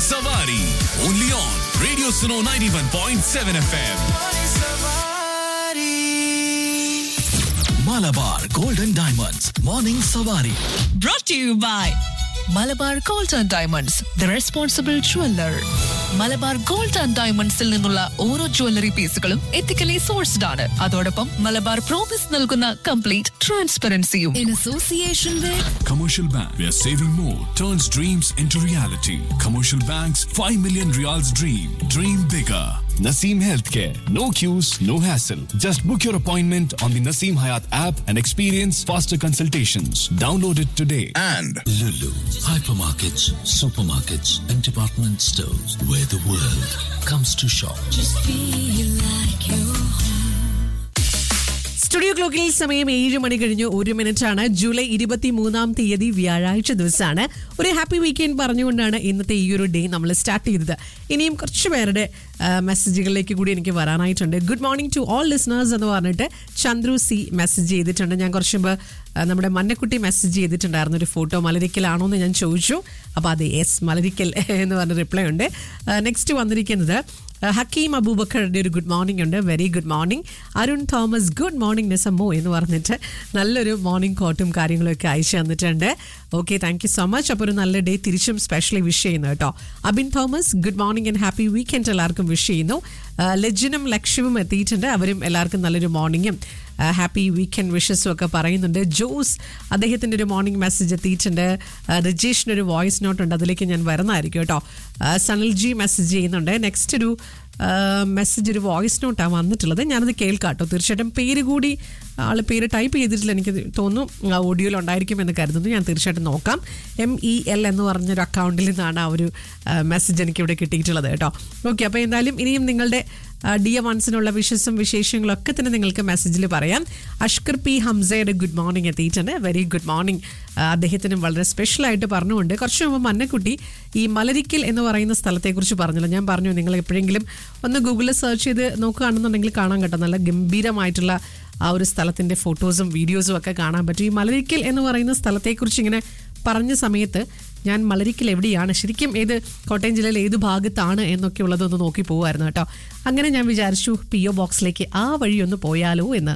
Savari. Only on Radio Suno 91.7 FM. Malabar Golden Diamonds. Morning Savari. brought to you by Malabar gold and diamonds the responsible jeweller Malabar gold and ഡയമണ്ട്സിൽ നിന്നുള്ള ഓരോ jewellery പീസുകളും ethically sourced ആണ് അതോടൊപ്പം Malabar promise നൽകുന്ന complete ട്രാൻസ്പെറൻസിയും in association with Commercial Bank, where saving more turns dreams into reality. Commercial Bank's 5 million reals dream. Dream bigger. Naseem Healthcare. No queues, no hassle. Just book your appointment on the Naseem Hayat app and experience faster consultations. Download it today. and Lulu, hypermarkets, supermarkets, and department stores where the world comes to shop. Studio ക്ലോക്കിൽ സമയം ഏഴ് മണി കഴിഞ്ഞ് ഒരു minute ആണ് July ഇരുപത്തി മൂന്നാം തീയതി വ്യാഴാഴ്ച ദിവസമാണ് ഒരു ഹാപ്പി വീക്കെൻഡ് പറഞ്ഞുകൊണ്ടാണ് ഇന്നത്തെ ഈ ഒരു ഡേ നമ്മൾ സ്റ്റാർട്ട് ചെയ്തത് ഇനിയും കുറച്ച് പേരുടെ ആ, മെസ്സേജുകളിലേക്ക് കൂടി എനിക്ക് വരാനായിട്ടുണ്ട് good morning to all listeners എന്ന് പറഞ്ഞിട്ട് ചന്ദ്രു സി മെസ്സേജ് ചെയ്തിട്ടുണ്ട് ഞാൻ കുറച്ച് മുമ്പ് ആ, നമ്മുടെ മന്നക്കുട്ടി മെസ്സേജ് ചെയ്തിട്ടുണ്ടായിരുന്നു ഒരു ഫോട്ടോ മലരിക്കലാണോ എന്ന് ഞാൻ ചോദിച്ചു അപ്പോൾ അതെ യെസ് മലരിക്കൽ എന്ന് പറഞ്ഞ റിപ്ലൈ ഉണ്ട് നെക്സ്റ്റ് വന്നിരിക്കുന്നത് ഹക്കീം അബൂബക്കറുടെ ഒരു ഗുഡ് മോർണിംഗ് ഉണ്ട് very good morning Arun Thomas good morning നിസമ്മോ എന്ന് പറഞ്ഞിട്ട് നല്ലൊരു മോർണിംഗ് കോട്ടും കാര്യങ്ങളൊക്കെ അയച്ചു തന്നിട്ടുണ്ട് okay thank you so much അപ്പോൾ ഒരു നല്ല ഡേ തിരിച്ചും സ്പെഷ്യലി വിഷ് ചെയ്യുന്നു കേട്ടോ Abin Thomas good morning and happy weekend എല്ലാവർക്കും വിഷ് ചെയ്യുന്നു ആ, ലജ്ജനും ലക്ഷ്യവും എത്തിയിട്ടുണ്ട് അവരും എല്ലാവർക്കും നല്ലൊരു മോർണിംഗും ഹാപ്പി വീക്കെൻഡ് വിഷസും ഒക്കെ പറയുന്നുണ്ട് ജോസ് അദ്ദേഹത്തിൻ്റെ ഒരു മോർണിംഗ് മെസ്സേജ് എത്തിയിട്ടുണ്ട് ആ, രജേഷിൻ്റെ ഒരു വോയിസ് നോട്ട് ഉണ്ട് അതിലേക്ക് ഞാൻ വരുന്നതായിരിക്കും കേട്ടോ ആ, സനൽ ജി മെസ്സേജ് ചെയ്യുന്നുണ്ട് നെക്സ്റ്റ് ഒരു മെസ്സേജ് ഒരു വോയിസ് നോട്ടാണ് വന്നിട്ടുള്ളത് ഞാനത് കേൾക്കാട്ടോ തീർച്ചയായിട്ടും പേര് കൂടി ആൾ പേര് ടൈപ്പ് ചെയ്തിട്ടില്ല എനിക്ക് തോന്നുന്നു ഓഡിയോയിൽ ഉണ്ടായിരിക്കും എന്ന് കരുതുന്നു ഞാൻ തീർച്ചയായിട്ടും നോക്കാം എം ഇ എൽ എന്ന് പറഞ്ഞൊരു അക്കൗണ്ടിൽ നിന്നാണ് ആ ഒരു മെസ്സേജ് എനിക്ക് ഇവിടെ കിട്ടിയിട്ടുള്ളത് കേട്ടോ ഓക്കെ അപ്പോൾ എന്തായാലും ഇനിയും നിങ്ങളുടെ ഡിയ വൺസിനുള്ള വിഷസും വിശേഷങ്ങളും ഒക്കെ തന്നെ നിങ്ങൾക്ക് മെസ്സേജിൽ പറയാം അഷ്കർ പി ഹംസയുടെ ഗുഡ് മോർണിംഗ് എത്തിയിട്ടുണ്ട് വെരി ഗുഡ് മോർണിംഗ് അദ്ദേഹത്തിനും വളരെ സ്പെഷ്യൽ ആയിട്ട് പറഞ്ഞുകൊണ്ട് കുറച്ച് മുമ്പ് മന്നക്കുട്ടി ഈ മലരിക്കൽ എന്ന് പറയുന്ന സ്ഥലത്തെക്കുറിച്ച് പറഞ്ഞല്ലോ ഞാൻ പറഞ്ഞു നിങ്ങൾ എപ്പോഴെങ്കിലും ഒന്ന് ഗൂഗിളിൽ സെർച്ച് ചെയ്ത് നോക്കുകയാണെന്നുണ്ടെങ്കിൽ കാണാൻ കേട്ടോ നല്ല ഗംഭീരമായിട്ടുള്ള ആ ഒരു സ്ഥലത്തിൻ്റെ ഫോട്ടോസും വീഡിയോസും ഒക്കെ കാണാൻ പറ്റും ഈ മലരിക്കൽ എന്ന് പറയുന്ന സ്ഥലത്തെക്കുറിച്ച് ഇങ്ങനെ പറഞ്ഞ സമയത്ത് ഞാൻ മലരിക്കൽ എവിടെയാണ് ശരിക്കും ഏത് കോട്ടയം ജില്ലയിൽ ഏത് ഭാഗത്താണ് എന്നൊക്കെ ഉള്ളതൊന്ന് നോക്കി പോകുമായിരുന്നു കേട്ടോ അങ്ങനെ ഞാൻ വിചാരിച്ചു പി ഒ ബോക്സിലേക്ക് ആ വഴി ഒന്ന് പോയാലോ എന്ന്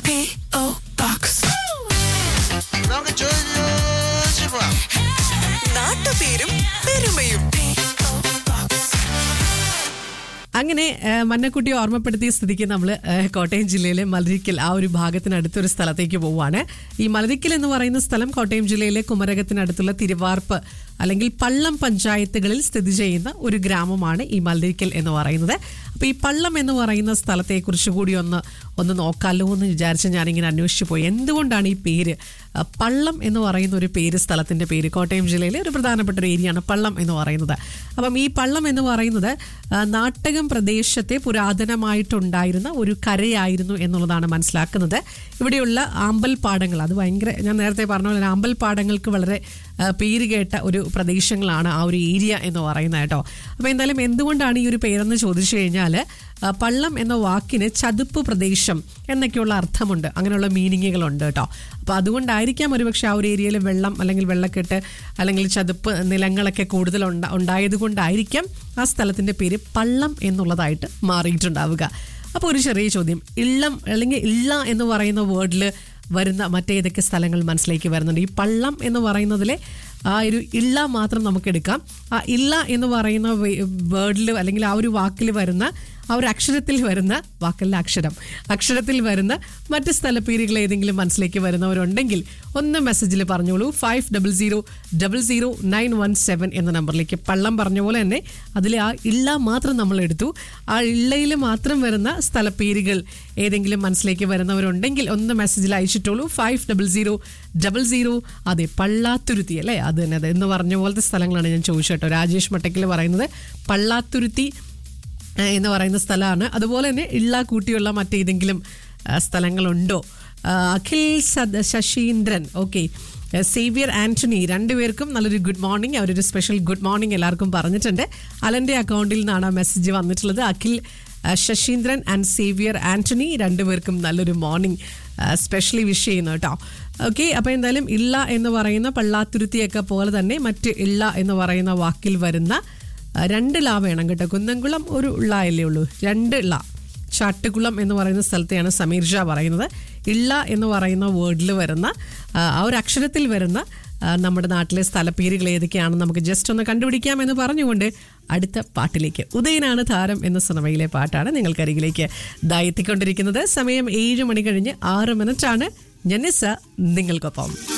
നമുക്ക് ചോദിച്ചു പോവാം നാട്ടുപേരും പെരുമയും അങ്ങനെ ആ, മന്നക്കുട്ടി ഓർമ്മപ്പെടുത്തിയ സ്ഥിതിക്ക് നമ്മൾ കോട്ടയം ജില്ലയിലെ മലരിക്കൽ ആ ഒരു ഭാഗത്തിനടുത്തൊരു സ്ഥലത്തേക്ക് പോവുകയാണ് ഈ മലരിക്കൽ എന്ന് പറയുന്ന സ്ഥലം കോട്ടയം ജില്ലയിലെ കുമരകത്തിനടുത്തുള്ള തിരുവാർപ്പ് അല്ലെങ്കിൽ പള്ളം പഞ്ചായത്തുകളിൽ സ്ഥിതി ചെയ്യുന്ന ഒരു ഗ്രാമമാണ് ഈ മലരിക്കൽ എന്ന് പറയുന്നത് അപ്പോൾ ഈ പള്ളം എന്ന് പറയുന്ന സ്ഥലത്തെക്കുറിച്ച് കൂടി ഒന്ന് ഒന്ന് നോക്കാമല്ലോ എന്ന് വിചാരിച്ച് ഞാനിങ്ങനെ അന്വേഷിച്ചു പോയി എന്തുകൊണ്ടാണ് ഈ പേര് ആ, പള്ളം എന്ന് പറയുന്ന ഒരു പേര് സ്ഥലത്തിൻ്റെ പേര് കോട്ടയം ജില്ലയിലെ ഒരു പ്രധാനപ്പെട്ട ഒരു ഏരിയയാണ് പള്ളം എന്ന് പറയുന്നത് അപ്പം ഈ പള്ളം എന്ന് പറയുന്നത് ആ, നാട്ടകം പ്രദേശത്തെ പുരാതനമായിട്ടുണ്ടായിരുന്ന ഒരു കരയായിരുന്നു എന്നുള്ളതാണ് മനസ്സിലാക്കുന്നത് ഇവിടെയുള്ള ആമ്പൽപ്പാടങ്ങൾ അത് ഭയങ്കര ഞാൻ നേരത്തെ പറഞ്ഞ പോലെ ആമ്പൽപ്പാടങ്ങൾക്ക് വളരെ ആ, പേര് കേട്ട ഒരു പ്രദേശങ്ങളാണ് ആ ഒരു ഏരിയ എന്ന് പറയുന്നത് കേട്ടോ അപ്പോൾ എന്തായാലും എന്തുകൊണ്ടാണ് ഈ ഒരു പേരെന്ന് ചോദിച്ചു കഴിഞ്ഞാൽ ആ, പള്ളം എന്ന വാക്കിന് ചതുപ്പ് പ്രദേശം എന്നൊക്കെയുള്ള അർത്ഥമുണ്ട് അങ്ങനെയുള്ള മീനിങ്ങുകളുണ്ട് കേട്ടോ അപ്പോൾ അതുകൊണ്ടായിരിക്കാം ഒരുപക്ഷെ ആ ഒരു ഏരിയയിൽ വെള്ളം അല്ലെങ്കിൽ വെള്ളക്കെട്ട് അല്ലെങ്കിൽ ചതുപ്പ് നിലങ്ങളൊക്കെ കൂടുതൽ ഉണ്ടാ ഉണ്ടായത് കൊണ്ടായിരിക്കാം ആ സ്ഥലത്തിൻ്റെ പേര് പള്ളം എന്നുള്ളതായിട്ട് മാറിയിട്ടുണ്ടാവുക അപ്പോൾ ഒരു ചെറിയ ചോദ്യം ഇള്ളം അല്ലെങ്കിൽ ഇള്ള എന്ന് പറയുന്ന വേർഡിൽ വരുന്ന മറ്റേതൊക്കെ സ്ഥലങ്ങൾ മനസ്സിലേക്ക് വരുന്നുണ്ട് ഈ പള്ളം എന്ന് പറയുന്നതിലെ ആ ഒരു ഇള്ള മാത്രം നമുക്ക് എടുക്കാം ആ ഇള്ള എന്ന് പറയുന്ന വേർഡിൽ അല്ലെങ്കിൽ ആ ഒരു വാക്കിൽ വരുന്ന ആ ഒരു അക്ഷരത്തിൽ വരുന്ന വാക്കല്ല അക്ഷരം അക്ഷരത്തിൽ വരുന്ന മറ്റ് സ്ഥലപ്പേരുകൾ ഏതെങ്കിലും മനസ്സിലേക്ക് വരുന്നവരുണ്ടെങ്കിൽ ഒന്ന് മെസ്സേജിൽ പറഞ്ഞോളൂ five double zero double zero nine one seven എന്ന നമ്പറിലേക്ക് പള്ളം പറഞ്ഞ പോലെ തന്നെ അതിൽ ആ ഇള്ള മാത്രം നമ്മൾ എടുത്തു ആ ഇള്ളയിൽ മാത്രം വരുന്ന സ്ഥലപ്പേരുകൾ ഏതെങ്കിലും മനസ്സിലേക്ക് വരുന്നവരുണ്ടെങ്കിൽ ഒന്ന് മെസ്സേജിൽ അയച്ചിട്ടുള്ളൂ five double zero double zero അതെ പള്ളാത്തുരുത്തി അല്ലേ അത് തന്നെ അത് എന്ന് പറഞ്ഞ പോലത്തെ സ്ഥലങ്ങളാണ് ഞാൻ ചോദിച്ചു കേട്ടോ രാജേഷ് മട്ടക്കിൽ പറയുന്നത് പള്ളാത്തുരുത്തി ഏഹ് എന്ന് പറയുന്ന സ്ഥലമാണ് അതുപോലെ തന്നെ ഇള്ള കൂട്ടിയുള്ള മറ്റേതെങ്കിലും ആ, സ്ഥലങ്ങളുണ്ടോ ആ, അഖിൽ സദ ശശീന്ദ്രൻ ഓക്കെ സേവിയർ ആന്റണി രണ്ടുപേർക്കും നല്ലൊരു ഗുഡ് മോർണിംഗ് അവരൊരു സ്പെഷ്യൽ ഗുഡ് മോർണിംഗ് എല്ലാവർക്കും പറഞ്ഞിട്ടുണ്ട് അലൻ്റെ അക്കൗണ്ടിൽ നിന്നാണ് ആ മെസ്സേജ് വന്നിട്ടുള്ളത് അഖിൽ ആ, ശശീന്ദ്രൻ ആൻഡ് സേവിയർ ആന്റണി രണ്ടുപേർക്കും നല്ലൊരു മോർണിംഗ് സ്പെഷ്യലി വിഷ് ചെയ്യുന്നു കേട്ടോ ഓക്കെ അപ്പോൾ എന്തായാലും ഇള്ള എന്ന് പറയുന്ന പള്ളാത്തുരുത്തിയൊക്കെ പോലെ തന്നെ മറ്റ് ഇള്ള എന്ന് പറയുന്ന വാക്കിൽ വരുന്ന ആ, രണ്ട് ല വേണം കേട്ടോ കുന്നംകുളം ഒരു ള അല്ലേ ഉള്ളൂ രണ്ട് ള ചാട്ടുകുളം എന്ന് പറയുന്ന സ്ഥലത്തെയാണ് സമീർ ഷാ പറയുന്നത് ഇള്ള എന്ന് പറയുന്ന വേർഡിൽ വരുന്ന ആ, ആ ഒരു അക്ഷരത്തിൽ വരുന്ന ആ, നമ്മുടെ നാട്ടിലെ സ്ഥലപ്പേരുകൾ ഏതൊക്കെയാണെന്ന് നമുക്ക് ജസ്റ്റ് ഒന്ന് കണ്ടുപിടിക്കാം എന്ന് പറഞ്ഞുകൊണ്ട് അടുത്ത പാട്ടിലേക്ക് ഉദയനാണ് താരം എന്ന സിനിമയിലെ പാട്ടാണ് നിങ്ങൾക്കരികിലേക്ക് ദാ എത്തിക്കൊണ്ടിരിക്കുന്നത് സമയം ഏഴ് മണി കഴിഞ്ഞ് ആറ് മിനിറ്റാണ് ജനിസ നിങ്ങൾക്കൊപ്പം